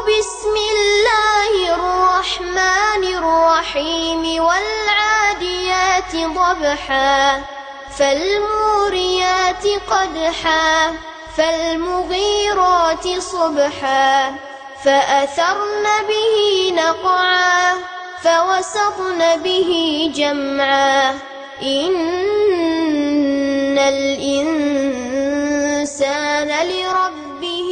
بسم الله الرحمن الرحيم والعاديات ضبحا فالموريات قدحا فالمغيرات صبحا فأثرن به نقعا فوسطن به جمعا إن الإنسان لربه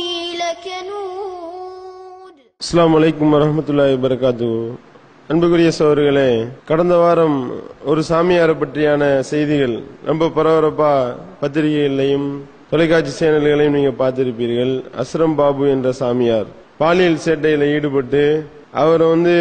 لكنود அஸ்ஸலாமு அலைக்கும் வரஹ்மத்துல்லாஹி வரகாத்து அன்புக்குரிய சோர்களே கடந்த வாரம் ஒரு சாமியாரை பற்றியான செய்திகள் ரொம்ப பரபரப்பா பத்திரிகைகளையும் தொலைக்காட்சி சேனல்களையும் நீங்க பார்த்திருப்பீர்கள் அஸ்ரம் பாபு என்ற சாமியார் பாலியல் சேட்டையில ஈடுபட்டு அவர் வந்து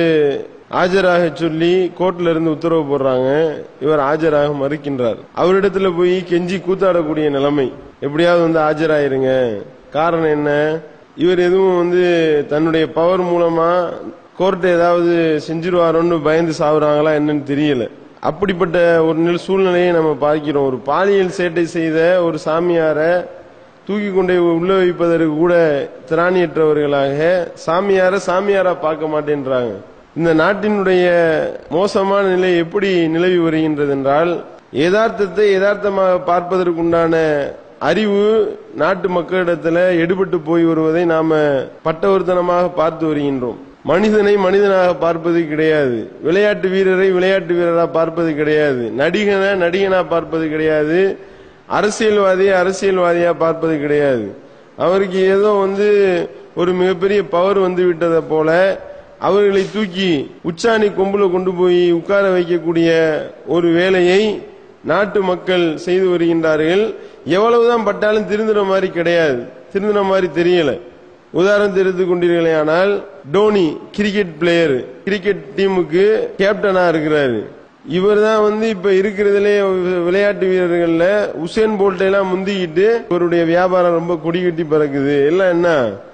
ஆஜராக சொல்லி கோர்ட்ல இருந்து உத்தரவு போடுறாங்க இவர் ஆஜராக மறுக்கின்றார் அவரிடத்துல போய் கெஞ்சி கூத்தாடக்கூடிய நிலைமை எப்படியாவது வந்து ஆஜராயிருங்க காரணம் என்ன இவர் எதுவும் வந்து தன்னுடைய பவர் மூலமா கோர்ட் ஏதாவது செஞ்சிருவாரோன்னு பயந்து சாவுறாங்களா என்னன்னு தெரியல அப்படிப்பட்ட ஒரு நில சூழ்நிலையை நம்ம பார்க்கிறோம் ஒரு பாலியல் சேட்டை செய்த ஒரு சாமியாரை தூக்கி கொண்டே உள்ள வைப்பதற்கு கூட திராணியற்றவர்களாக சாமியார சாமியாரா பார்க்க மாட்டேன்றாங்க இந்த நாட்டினுடைய மோசமான நிலை எப்படி நிலவி வருகின்றது என்றால் யதார்த்தத்தை யதார்த்தமாக பார்ப்பதற்குண்டான அறிவு நாட்டு மக்களிடத்துல எடுபட்டு போய் வருவதை நாம பட்டவர்த்தனமாக பார்த்து வருகின்றோம் மனிதனை மனிதனாக பார்ப்பது கிடையாது விளையாட்டு வீரரை விளையாட்டு வீரரா பார்ப்பது கிடையாது நடிகனை நடிகனா பார்ப்பது கிடையாது அரசியல்வாதியை அரசியல்வாதியா பார்ப்பது கிடையாது அவருக்கு ஏதோ வந்து ஒரு மிகப்பெரிய பவர் வந்து விட்டதை போல அவர்களை தூக்கி உச்சாணி கொம்புல கொண்டு போய் உட்கார வைக்கக்கூடிய ஒரு வேலையை நாட்டு மக்கள் செய்து வருகின்றார்கள் எவ்வளவுதான் பட்டாலும் திருந்துற மாதிரி கிடையாது திருந்துற மாதிரி தெரியல உதாரணத்தை எடுத்துக் கொண்டீர்களே ஆனால் டோனி கிரிக்கெட் பிளேயர் கிரிக்கெட் டீமுக்கு கேப்டனா இருக்கிறாரு இவர் தான் வந்து இப்ப இருக்கிறதுலே விளையாட்டு வீரர்கள்ல உசேன் போல்ட்டை எல்லாம் முந்திக்கிட்டு இவருடைய வியாபாரம் ரொம்ப கொடி கட்டி பறக்குது எல்லாம் என்ன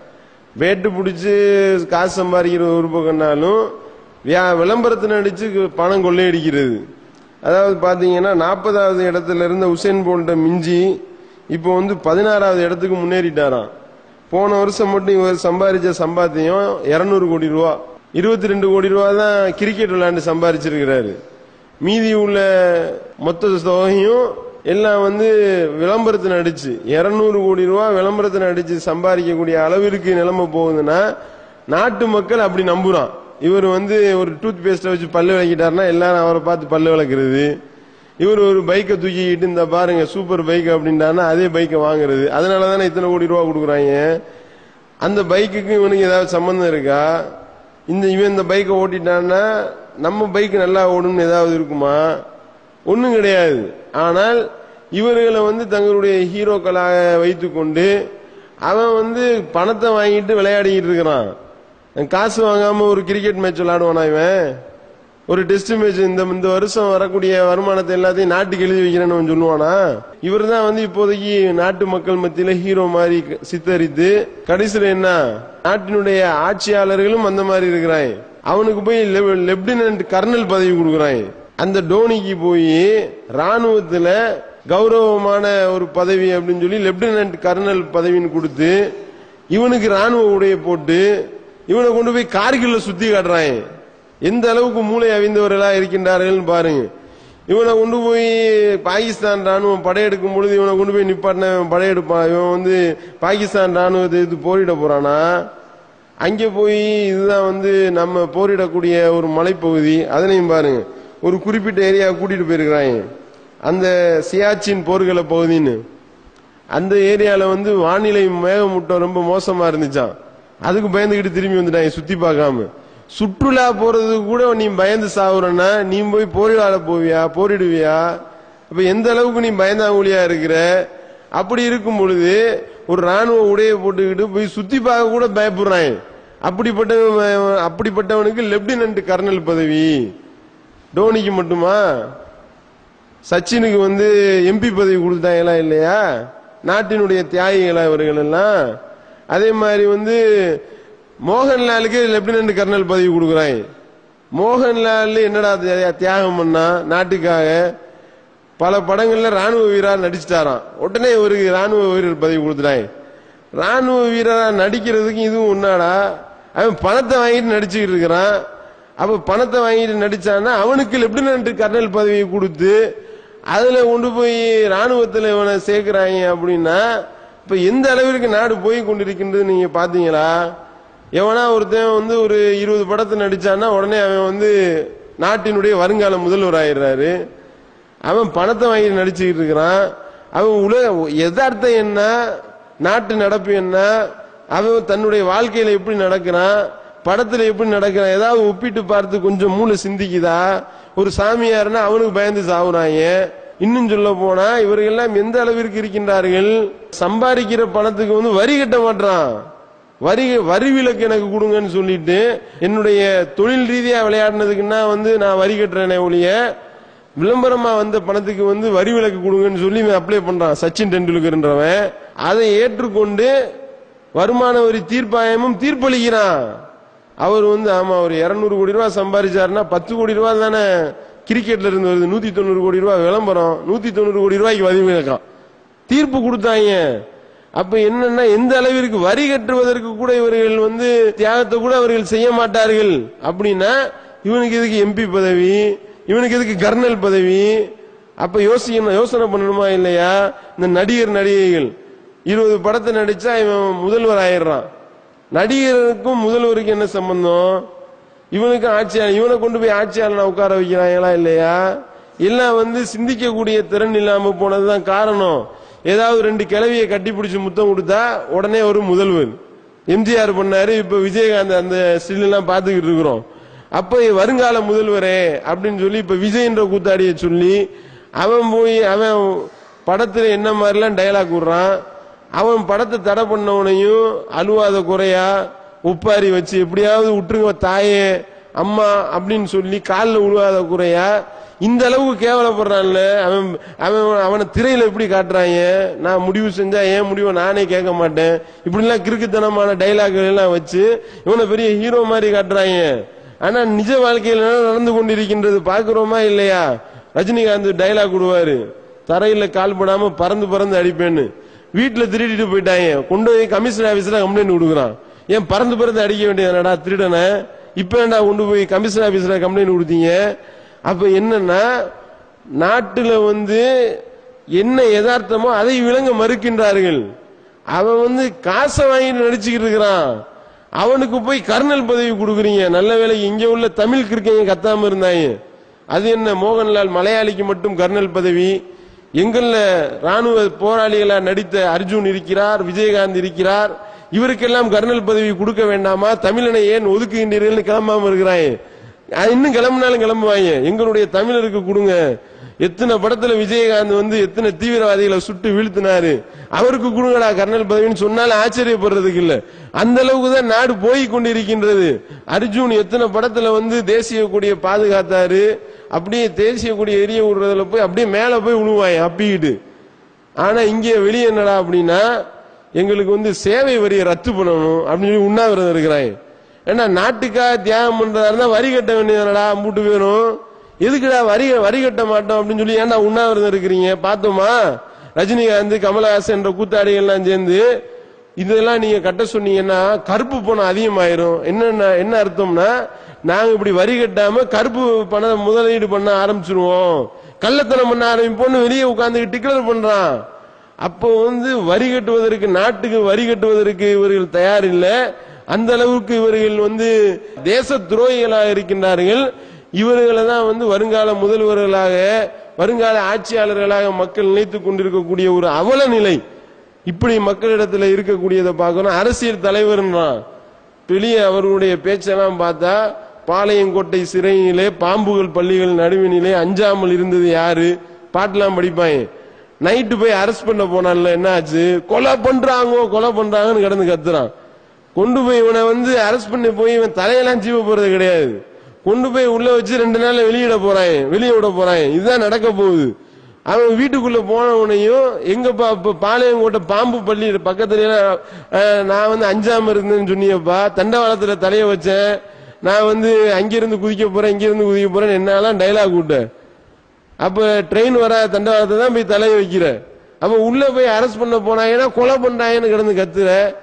வேட்டு பிடிச்சு காசு சம்பாதிக்கிற ஒரு பக்கம்னாலும் வியா- விளம்பரத்தை அடிச்சு பணம் கொள்ளையடிக்கிறது அதாவது பாத்தீங்கன்னா நாற்பதாவது இடத்துல இருந்த உசேன் போல்ட்டை மிஞ்சி இப்போ வந்து பதினாறாவது இடத்துக்கு முன்னேறிட்டாராம் போன வருஷம் மட்டும் இவர் சம்பாதிச்ச சம்பாத்தியம் 200 கோடி ரூபா இருபத்தி ரெண்டு கோடி ரூபா தான் கிரிக்கெட் விளையாண்டு சம்பாதிச்சிருக்கிறாரு மீதி உள்ள மொத்த தொகையும் எல்லாம் வந்து விளம்பரத்தில் அடிச்சு 200 கோடி ரூபா விளம்பரத்தில் அடிச்சு சம்பாதிக்கக்கூடிய அளவிற்கு நிலைமை போகுதுன்னா நாட்டு மக்கள் அப்படி நம்புறான் இவர் வந்து ஒரு டூத் பேஸ்ட வச்சு பல்லு விளக்கிட்டாருன்னா எல்லாரும் அவரை பார்த்து பல்லு விளக்குறது இவர் ஒரு பைக்கை தூக்கிக்கிட்டு இந்த பாருங்க சூப்பர் பைக் அப்படின்ட்டாருன்னா அதே பைக்கை வாங்குறது அதனால தானே இத்தனை கோடி ரூபா கொடுக்குறாங்க அந்த பைக்குக்கு இவனுக்கு ஏதாவது சம்பந்தம் இருக்கா இந்த இவன் இந்த பைக்கை ஓட்டிட்டான்னா நம்ம பைக் நல்லா ஓடும்னு ஏதாவது இருக்குமா ஒண்ணும் கிடையாது ஆனால் இவர்களை வந்து தங்களுடைய ஹீரோக்களாக வைத்துக்கொண்டு அவன் வந்து பணத்தை வாங்கிட்டு விளையாடிக்கிட்டு இருக்கிறான் காசு வாங்காம ஒரு கிரிக்கெட் மேட்ச் விளையாடுவானா இவன் ஒரு டெஸ்ட் மேட்ச் இந்த இந்த வருஷம் வரக்கூடிய வருமானத்தை எல்லாத்தையும் நாட்டுக்கு எழுதி வைக்கிறேன்னு அவன் சொல்லுவானா இவர் தான் வந்து இப்போதைக்கு நாட்டு மக்கள் மத்தியில ஹீரோ மாதிரி சித்தரித்து கடைசியில் என்ன நாட்டினுடைய ஆட்சியாளர்களும் அந்த மாதிரி இருக்கிறாங்க அவனுக்கு போய் லெ- லெப்டினன்ட் கர்னல் பதவி கொடுக்குறாங்க அந்த டோனிக்கு போய் ராணுவத்துல கௌரவமான ஒரு பதவி அப்படின்னு சொல்லி லெப்டினன்ட் கர்னல் பதவின்னு கொடுத்து இவனுக்கு ராணுவ உடைய போட்டு இவனை கொண்டு போய் கார்கில்ல சுத்தி காட்டுறாங்க எந்த அளவுக்கு மூளை அவிந்தவர்களா இருக்கின்றார்கள் பாருங்க இவனை கொண்டு போய் பாகிஸ்தான் ராணுவம் படையெடுக்கும் பொழுது இவனை கொண்டு போய் நிப்பாட்டின இவன் படையெடுப்பான் இவன் வந்து பாகிஸ்தான் ராணுவத்தை எதிர்த்து போரிட போறானா அங்கே போய் இதுதான் வந்து நம்ம போரிடக்கூடிய ஒரு மலைப்பகுதி அதனையும் பாருங்க ஒரு குறிப்பிட்ட ஏரியா கூட்டிட்டு போயிருக்கிறாங்க அந்த சியாச்சின் போர்க்கள பகுதின்னு அந்த ஏரியால வந்து வானிலை மேகமூட்டம் ரொம்ப மோசமா இருந்துச்சாம் அதுக்கு பயந்துகிட்டு திரும்பி வந்துட்டாங்க சுத்தி பார்க்காம சுற்றுலா போறதுக்கு கூட நீ பயந்து சாவுறன்னா நீ போய் போரிடாட போவியா போரிடுவியா அப்ப எந்த அளவுக்கு நீ பயந்தாங்குழியா இருக்கிற அப்படி இருக்கும் பொழுது ஒரு ராணுவ உடைய போட்டுக்கிட்டு போய் சுத்தி பார்க்க கூட பயப்படுறாங்க அப்படிப்பட்டவன் அப்படிப்பட்டவனுக்கு லெப்டினன்ட் கர்னல் பதவி டோனிக்கு மட்டுமா சச்சினுக்கு வந்து எம்பி பதவி கொடுத்தாங்களா இல்லையா நாட்டினுடைய தியாகிகளா இவர்கள் எல்லாம் அதே மாதிரி வந்து மோகன்லாலுக்கு லெப்டினன்ட் கர்னல் பதவி கொடுக்குறாங்க மோகன்லால் என்னடா தியா- தியாகம் பண்ணா நாட்டுக்காக பல படங்கள்ல ராணுவ வீரா நடிச்சிட்டாராம் உடனே இவருக்கு ராணுவ வீரர் பதவி கொடுத்துட்டாங்க ராணுவ வீரரா நடிக்கிறதுக்கு இதுவும் ஒன்னாடா அவன் பணத்தை வாங்கிட்டு நடிச்சுக்கிட்டு இருக்கிறான் அப்ப பணத்தை வாங்கிட்டு நடிச்சான்னா அவனுக்கு லெப்டினன்ட் கர்னல் பதவியை கொடுத்து அதுல கொண்டு போய் ராணுவத்துல இவனை சேர்க்கிறாங்க அப்படின்னா இப்ப எந்த அளவிற்கு நாடு போய் கொண்டிருக்கின்றது நீங்க பாத்தீங்களா எவனா ஒருத்தன் வந்து ஒரு இருபது படத்தை நடிச்சான்னா உடனே அவன் வந்து நாட்டினுடைய வருங்கால முதல்வர் ஆயிடுறாரு அவன் பணத்தை வாங்கி நடிச்சுக்கிட்டு இருக்கிறான் அவன் உலக எதார்த்தம் என்ன நாட்டு நடப்பு என்ன அவன் தன்னுடைய வாழ்க்கையில எப்படி நடக்கிறான் படத்துல எப்படி நடக்கிறான் ஏதாவது ஒப்பிட்டு பார்த்து கொஞ்சம் மூளை சிந்திக்குதா ஒரு சாமியார்னா அவனுக்கு பயந்து சாவுறாங்க இன்னும் சொல்ல போனா இவர்கள் எல்லாம் எந்த அளவிற்கு இருக்கின்றார்கள் சம்பாதிக்கிற பணத்துக்கு வந்து வரி கட்ட மாட்டான் வரி வரி விலக்கு எனக்கு கொடுங்கன்னு சொல்லிட்டு என்னுடைய தொழில் ரீதியா விளையாடினதுக்குன்னா வந்து நான் வரி கட்டுறேனே ஒழிய விளம்பரமா வந்த பணத்துக்கு வந்து வரி விலக்கு கொடுங்கன்னு சொல்லி அப்ளை பண்றான் சச்சின் டெண்டுல்கர்ன்றவன் அதை ஏற்றுக்கொண்டு வருமான வரி தீர்ப்பாயமும் தீர்ப்பளிக்கிறான் அவர் வந்து ஆமா ஒரு இருநூறு கோடி ரூபாய் சம்பாதிச்சாருன்னா பத்து கோடி ரூபாய் தானே கிரிக்கெட்ல இருந்து வருது நூத்தி தொண்ணூறு கோடி ரூபாய் விளம்பரம் நூத்தி தொண்ணூறு கோடி ரூபாய்க்கு வரி விலக்கம் தீர்ப்பு கொடுத்தாங்க அப்ப என்னன்னா எந்த அளவிற்கு வரி கட்டுவதற்கு கூட இவர்கள் வந்து தியாகத்தை கூட அவர்கள் செய்ய மாட்டார்கள் அப்படின்னா இவனுக்கு எதுக்கு எம்பி பதவி இவனுக்கு எதுக்கு கர்னல் பதவி அப்ப யோசிக்கணும் யோசனை பண்ணணுமா இல்லையா இந்த நடிகர் நடிகைகள் இருபது படத்தை நடிச்சா இவன் முதல்வர் ஆயிடுறான் நடிகருக்கும் முதல்வருக்கும் என்ன சம்பந்தம் இவனுக்கு ஆட்சியாளர் இவனை கொண்டு போய் ஆட்சியாளனை உட்கார வைக்கிறாங்களா இல்லையா எல்லாம் வந்து சிந்திக்கக்கூடிய திறன் இல்லாம போனதுதான் காரணம் ஏதாவது ரெண்டு கிளவியை கட்டி பிடிச்சு முத்தம் கொடுத்தா உடனே ஒரு முதல்வர் எம்ஜிஆர் பண்ணாரு இப்ப விஜயகாந்த் அந்த ஸ்டில் எல்லாம் பாத்துக்கிட்டு இருக்கிறோம் அப்ப வருங்கால முதல்வரே அப்படின்னு சொல்லி இப்ப விஜயன்ற கூத்தாடிய சொல்லி அவன் போய் அவன் படத்துல என்ன மாதிரிலாம் டயலாக் விடுறான் அவன் படத்தை தடை பண்ணவனையும் அழுவாத குறையா உப்பாரி வச்சு எப்படியாவது விட்டுருங்க தாயே அம்மா அப்படின்னு சொல்லி காலில் உழுவாத குறையா இந்த அளவுக்கு கேவலப்படுறான்ல அவன் அவன் அவனை திரையில எப்படி காட்டுறாங்க நான் முடிவு செஞ்சா ஏன் முடிவை நானே கேட்க மாட்டேன் இப்படிலாம் கிறுக்குத்தனமான டைலாக்கள் எல்லாம் வச்சு இவனை பெரிய ஹீரோ மாதிரி காட்டுறாங்க ஆனா நிஜ வாழ்க்கையில் என்ன நடந்து கொண்டிருக்கின்றது பாக்குறோமா இல்லையா ரஜினிகாந்த் டைலாக் விடுவாரு தரையில கால் படாம பறந்து பறந்து அடிப்பேன்னு வீட்டுல திருடிட்டு போயிட்டாங்க கொண்டு போய் கமிஷனர் ஆபீஸ்ல கம்ப்ளைண்ட் கொடுக்குறான் ஏன் பறந்து பறந்து அடிக்க வேண்டியதுனடா திருடனை இப்ப ஏன்டா கொண்டு போய் கமிஷனர் ஆபீஸ்ல கம்ப்ளைண்ட் கொடுத்தீங்க அப்ப என்னன்னா நாட்டுல வந்து என்ன யதார்த்தமோ அதை விளங்க மறுக்கின்றார்கள் அவன் வந்து காசை வாங்கிட்டு நடிச்சுக்கிட்டு இருக்கிறான் அவனுக்கு போய் கர்னல் பதவி கொடுக்குறீங்க நல்ல வேலைக்கு இங்க உள்ள தமிழ் கிருக்கைங்க கத்தாம இருந்தாங்க அது என்ன மோகன்லால் மலையாளிக்கு மட்டும் கர்னல் பதவி எங்கள்ல ராணுவ போராளிகளா நடித்த அர்ஜுன் இருக்கிறார் விஜயகாந்த் இருக்கிறார் இவருக்கெல்லாம் கர்னல் பதவி கொடுக்க வேண்டாமா தமிழனை ஏன் ஒதுக்குகின்றீர்கள் கிளம்பாம இருக்கிறாங்க அது இன்னும் கிளம்பினாலும் கிளம்புவாங்க எங்களுடைய தமிழருக்கு கொடுங்க எத்தனை படத்துல விஜயகாந்த் வந்து எத்தனை தீவிரவாதிகளை சுட்டு வீழ்த்தினாரு அவருக்கு கொடுங்கடா கர்னல் பதவின்னு சொன்னாலும் ஆச்சரியப்படுறதுக்கு இல்ல அந்த அளவுக்கு தான் நாடு போய் கொண்டிருக்கின்றது அர்ஜுன் எத்தனை படத்துல வந்து தேசிய கொடியை பாதுகாத்தாரு அப்படியே தேசிய கொடியை எரிய விடுறதுல போய் அப்படியே மேல போய் விழுவாங்க அப்பிக்கிட்டு ஆனா இங்க வெளியே என்னடா அப்படின்னா எங்களுக்கு வந்து சேவை வரியை ரத்து பண்ணணும் அப்படின்னு சொல்லி உண்ணாவிரதம் இருக்கிறாங்க ஏன்னா நாட்டுக்காக தியாகம் பண்றதா இருந்தா வரி கட்ட வேண்டியதுனடா மூட்டு வேணும் எதுக்குடா வரி வரி கட்ட மாட்டோம் அப்படின்னு சொல்லி ஏன்டா உண்ணாவிரதம் இருக்கிறீங்க பார்த்தோமா ரஜினிகாந்த் கமலஹாசன் என்ற கூத்தாடிகள்லாம் சேர்ந்து இதெல்லாம் நீங்க கட்ட சொன்னீங்கன்னா கருப்பு பணம் அதிகமாயிரும் என்ன என்ன அர்த்தம்னா நாங்க இப்படி வரி கட்டாம கருப்பு பணம் முதலீடு பண்ண ஆரம்பிச்சிருவோம் கள்ளத்தனம் பண்ண ஆரம்பிப்போம்னு வெளியே உட்கார்ந்து டிக்ளேர் பண்றான் அப்போ வந்து வரி கட்டுவதற்கு நாட்டுக்கு வரி கட்டுவதற்கு இவர்கள் தயார் இல்ல அந்த அளவுக்கு இவர்கள் வந்து தேச துரோகிகளாக இருக்கின்றார்கள் இவர்களை தான் வந்து வருங்கால முதல்வர்களாக வருங்கால ஆட்சியாளர்களாக மக்கள் நினைத்துக் கொண்டிருக்கக்கூடிய ஒரு அவல நிலை இப்படி மக்களிடத்துல இருக்கக்கூடியதை பார்க்கணும் அரசியல் தலைவர்ன்றான் வெளியே அவர்களுடைய பேச்செல்லாம் பார்த்தா பாளையங்கோட்டை சிறையிலே பாம்புகள் பள்ளிகள் நடுவினிலே அஞ்சாமல் இருந்தது யாரு பாட்டெல்லாம் படிப்பாங்க நைட்டு போய் அரெஸ்ட் பண்ண போனான்ல என்ன ஆச்சு கொலை பண்றாங்க கொலை பண்றாங்கன்னு கிடந்து கத்துறான் கொண்டு போய் இவனை வந்து அரெஸ்ட் பண்ணி போய் இவன் தலையெல்லாம் சீவ போறது கிடையாது கொண்டு போய் உள்ள வச்சு ரெண்டு நாள்ல வெளியிட போறாங்க வெளியே விட போறாங்க இதுதான் நடக்க போகுது அவன் வீட்டுக்குள்ள போனவனையும் எங்கப்பா இப்ப பாளையங்கோட்டை பாம்பு பள்ளி பக்கத்துல எல்லாம், அஹ், நான் வந்து அஞ்சாம இருந்தேன்னு சொன்னியப்பா தண்டவாளத்துல தலைய வச்சேன் நான் வந்து அங்கிருந்து குதிக்க போறேன் இங்கிருந்து குதிக்க போறேன் என்னாலாம் டைலாக் விட்டேன் அப்ப ட்ரெயின் வர தண்டவாளத்தை தான் போய் தலைய வைக்கிற அப்ப உள்ள போய் அரெஸ்ட் பண்ண போனாங்கன்னா கொலை பண்றாங்கன்னு கிடந்து கத்துற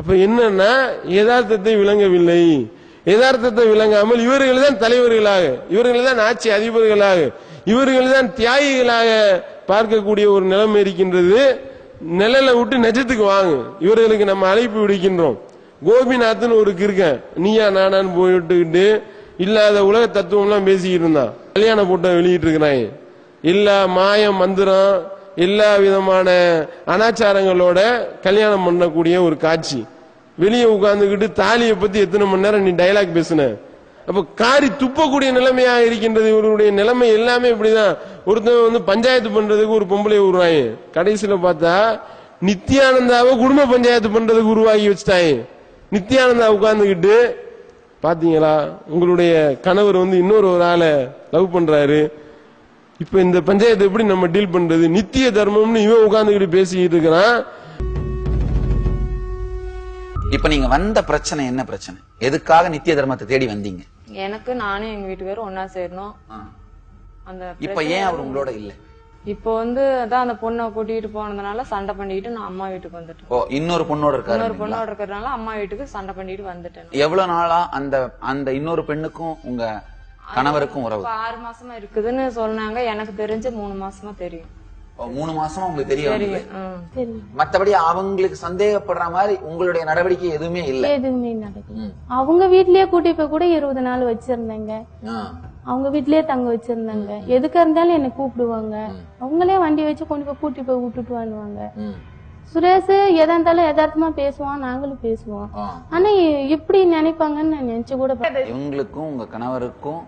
அப்ப என்னன்னா யதார்த்தத்தை விளங்கவில்லை யதார்த்தத்தை விளங்காமல் இவர்கள் தான் தலைவர்களாக இவர்கள் தான் ஆட்சி அதிபர்களாக இவர்கள் தான் தியாகிகளாக பார்க்கக்கூடிய ஒரு நிலைமை இருக்கின்றது நிழலை விட்டு நெஜத்துக்கு வாங்க இவர்களுக்கு நம்ம அழைப்பு விடுக்கின்றோம் கோபிநாத்னு ஒரு கிருக்கன் நீயா நானான்னு போயிட்டுக்கிட்டு இல்லாத உலக தத்துவம் எல்லாம் பேசிக்கிட்டு இருந்தான் கல்யாண போட்டோ வெளியிட்டு இருக்கிறாங்க எல்லா மாயம் மந்திரம் எல்லா விதமான அனாச்சாரங்களோட கல்யாணம் பண்ணக்கூடிய ஒரு காட்சி வெளியே உட்கார்ந்துகிட்டு தாலியை பத்தி எத்தனை மணி நேரம் நீ டைலாக் பேசுன அப்ப காரி துப்பக்கூடிய நிலைமையா இருக்கின்றது இவருடைய நிலைமை எல்லாமே இப்படிதான் ஒருத்தன் வந்து பஞ்சாயத்து பண்றதுக்கு ஒரு பொம்பளை உருவாங்க கடைசியில பார்த்தா நித்யானந்தாவை குடும்ப பஞ்சாயத்து பண்றதுக்கு உருவாக்கி வச்சுட்டாங்க நித்யானந்தா உட்கார்ந்துகிட்டு பாத்தீங்களா உங்களுடைய கணவர் வந்து இன்னொரு ஒரு ஆளை லவ் பண்றாரு இப்ப இந்த பஞ்சாயத்தை எப்படி நம்ம டீல் பண்றது நித்திய தர்மம்னு இவன் உட்கார்ந்துகிட்டு பேசிக்கிட்டு இருக்கிறான் இப்ப நீங்க வந்த பிரச்சனை என்ன பிரச்சனை எதுக்காக நித்திய தர்மத்தை தேடி வந்தீங்க எனக்கு நானும் எங்க வீட்டுக்காரும் ஒன்னா சேரணும் அந்த இப்ப ஏன் அவர் உங்களோட இல்ல இப்போ வந்து அதான் அந்த பொண்ணை கூட்டிட்டு போனதுனால சண்டை பண்ணிட்டு நான் அம்மா வீட்டுக்கு வந்துட்டேன் ஓ இன்னொரு பொண்ணோட இருக்காரு இன்னொரு பொண்ணோட இருக்கிறதுனால அம்மா வீட்டுக்கு சண்டை பண்ணிட்டு வந்துட்டேன் நான். எவ்வளவு நாளா அந்த அந்த இன்னொரு பெண்ணுக்கும் உங்க கணவருக்கும் உறவு இப்ப ஆறு மாசமா இருக்குதுன்னு சொன்னாங்க எனக்கு தெரிஞ்சு மூணு மாசமா தெரியும் ஓ, மூணு மாசமா உங்களுக்கு தெரிய வந்தது ம். சரி மத்தபடி அவங்களுக்கு சந்தேகப்படுற மாதிரி உங்களுடைய நடவடிக்கை எதுவுமே இல்ல எதுவுமே நடக்கல அவங்க வீட்லயே கூட்டி போய் கூட இருபது நாள் வச்சிருந்தாங்க ஆ. அவங்க வீட்லயே தங்க வச்சிருந்தாங்க எதுக்கா இருந்தாலும் என்னை கூப்பிடுவாங்க அவங்களே வண்டி வச்சு கொண்டு போய் கூட்டி போய் விட்டுட்டு வருவாங்க ம். சுரேஷ் எதா இருந்தாலும் யதார்த்தமா பேசுவான் நாங்களும் பேசுவோம் ஆ. ஆனா இ- இப்படி நினைப்பாங்கன்னு நான் நினைச்சு கூட பார்க்கல. இவங்களுக்கும் உங்க கணவருக்கும்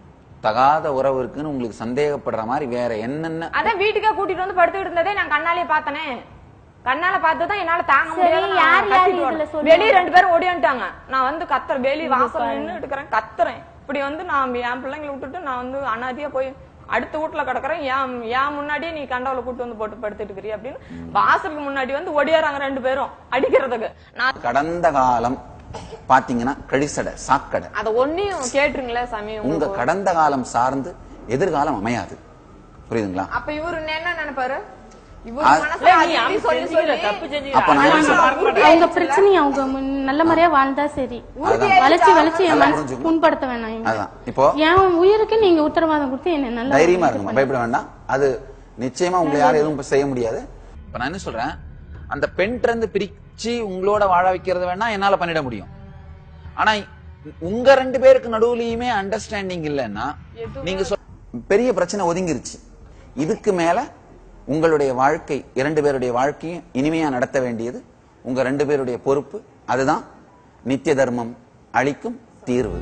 தகாத உறவு இருக்குன்னு உங்களுக்கு சந்தேகப்படுற மாதிரி வேற என்னென்ன அதான் வீட்டுக்கே கூட்டிட்டு வந்து படுத்துக்கிட்டு இருந்ததே நான் கண்ணாலே பார்த்தனே கண்ணால பார்த்ததான் என்னால தாங்க முடியாது சரி, நான் யார் யார் கத்திட்டு இதுல ஓடுனேன். சொல்லுங்க. வெளிய ரெண்டு பேரும் ஓடியான்ட்டாங்க நான் வந்து கத்துறேன் வெளி வாசல் நின்னு இருக்கிறேன் கத்துறேன் இப்படி வந்து நான் என் பிள்ளைங்களை விட்டுட்டு நான் வந்து அனாதியா போய் அடுத்த வீட்டுல கிடக்குறேன் ஏன் ஏன் முன்னாடியே நீ கண்டவளை கூட்டு வந்து போட்டு படுத்துட்டு இருக்கிறீ அப்படின்னு வாசலுக்கு முன்னாடி வந்து ஒடியாறாங்க ரெண்டு பேரும் அடிக்கிறதுக்கு நான் கடந்த காலம் பாத்தீங்கன்னா கழிசடை சாக்கடை அத ஒன்னையும் கேட்டுருங்களே சாமி உங்க உங்களுக்கு. கடந்த காலம் சார்ந்து எதிர்காலம் அமையாது புரியுதுங்களா அப்ப இவரு என்ன நினைப்பாரு இவரு அது- மனசுல அது இப்படி சொல்லி சொல்லி அப்ப நான் என்ன சொல்றேன்? அவங்க பிரச்சனையை அவங்க முன்- நல்ல முறையா வாழ்ந்தா சரி வளைச்சு வளைச்சு என் நல்லா மனசு புரிஞ்சுக்கணும். புண்படுத்த வேணாம் இவங்க. அதான் இப்போ என் உயிருக்கு நீங்க உத்தரவாதம் கொடுத்து என்ன நல்லா தைரியமா இருங்க பயப்பட வேண்டாம் அது நிச்சயமா உங்களை யாரும் எதுவும் செய்ய முடியாது இப்ப நான் என்ன சொல்றேன் அந்த பெண்கிட்ட இருந்து பிரிச்சு உங்களோட வாழ வைக்கிறது வேணா என்னால பண்ணிட முடியும் ஆனா உங்க ரெண்டு பேருக்கு நடுவுலயுமே அண்டர்ஸ்டாண்டிங் இல்லைன்னா நீங்க சொல்- பெரிய பிரச்சனை ஒதுங்கிருச்சு இதுக்கு மேல உங்களுடைய வாழ்க்கை இரண்டு பேருடைய வாழ்க்கையும் இனிமையா நடத்த வேண்டியது உங்க ரெண்டு பேருடைய பொறுப்பு அதுதான் நித்திய தர்மம் அளிக்கும் தீர்வு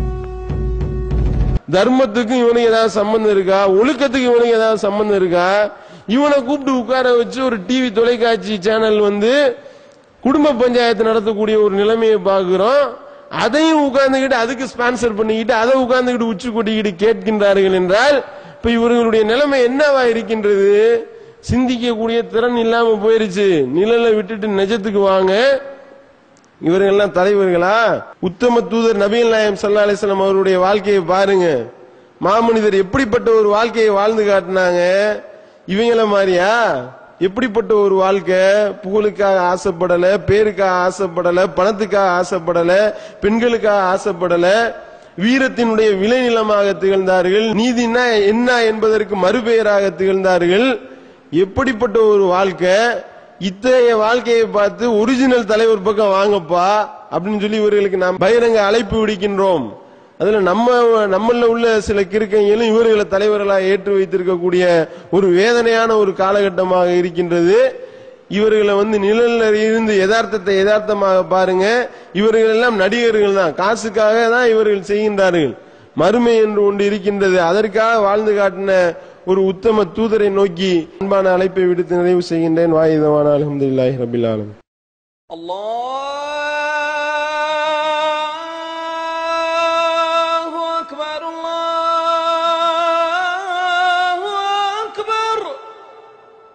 தர்மத்துக்கும் இவனுக்கு ஏதாவது சம்பந்தம் இருக்கா ஒழுக்கத்துக்கு இவனுக்கு ஏதாவது சம்பந்தம் இருக்கா இவனை கூப்பிட்டு உட்கார வச்சு ஒரு டிவி தொலைக்காட்சி சேனல் வந்து குடும்ப பஞ்சாயத்து நடத்தக்கூடிய ஒரு நிலைமையை பார்க்கிறோம் அதையும் உட்கார்ந்துகிட்டு அதுக்கு ஸ்பான்சர் பண்ணிக்கிட்டு அதை உட்கார்ந்துகிட்டு உச்சி கொட்டிக்கிட்டு கேட்கின்றார்கள் என்றால் இப்ப இவர்களுடைய நிலைமை என்னவா இருக்கின்றது சிந்திக்கக்கூடிய திறன் இல்லாம போயிருச்சு நிழலை விட்டுட்டு நிஜத்துக்கு வாங்க இவர்கள் எல்லாம் தலைவர்களா உத்தம தூதர் நபிகள் நாயம் சல்லா அலிஸ்லாம் அவருடைய வாழ்க்கையை பாருங்க மாமனிதர் எப்படிப்பட்ட ஒரு வாழ்க்கையை வாழ்ந்து காட்டினாங்க இவங்கள மாதிரியா எப்படிப்பட்ட ஒரு வாழ்க்கை புகழுக்காக ஆசைப்படல பேருக்காக ஆசைப்படல பணத்துக்காக ஆசைப்படல பெண்களுக்காக ஆசைப்படல வீரத்தினுடைய விளைநிலமாக திகழ்ந்தார்கள் நீதினா என்ன என்பதற்கு மறுபெயராக திகழ்ந்தார்கள் எப்படிப்பட்ட ஒரு வாழ்க்கை இத்தகைய வாழ்க்கையை பார்த்து ஒரிஜினல் தலைவர் பக்கம் வாங்கப்பா அப்படின்னு சொல்லி இவர்களுக்கு நாம் பகிரங்க அழைப்பு விடுக்கின்றோம் அதுல நம்ம நம்மள உள்ள சில கிறுக்கைகளும் இவர்களை தலைவர்களாக ஏற்று வைத்திருக்கக்கூடிய ஒரு வேதனையான ஒரு காலகட்டமாக இருக்கின்றது இவர்களை வந்து நிழல்ல இருந்து யதார்த்தத்தை யதார்த்தமாக பாருங்க இவர்கள் எல்லாம் நடிகர்கள் தான் காசுக்காக தான் இவர்கள் செய்கின்றார்கள் மறுமை என்று ஒன்று இருக்கின்றது அதற்காக வாழ்ந்து காட்டின ஒரு உத்தம தூதரை நோக்கி அன்பான அழைப்பை விடுத்து நிறைவு செய்கின்றேன் வாயுதவான அலமதுல்லாஹி ரபில் ஆலம் الله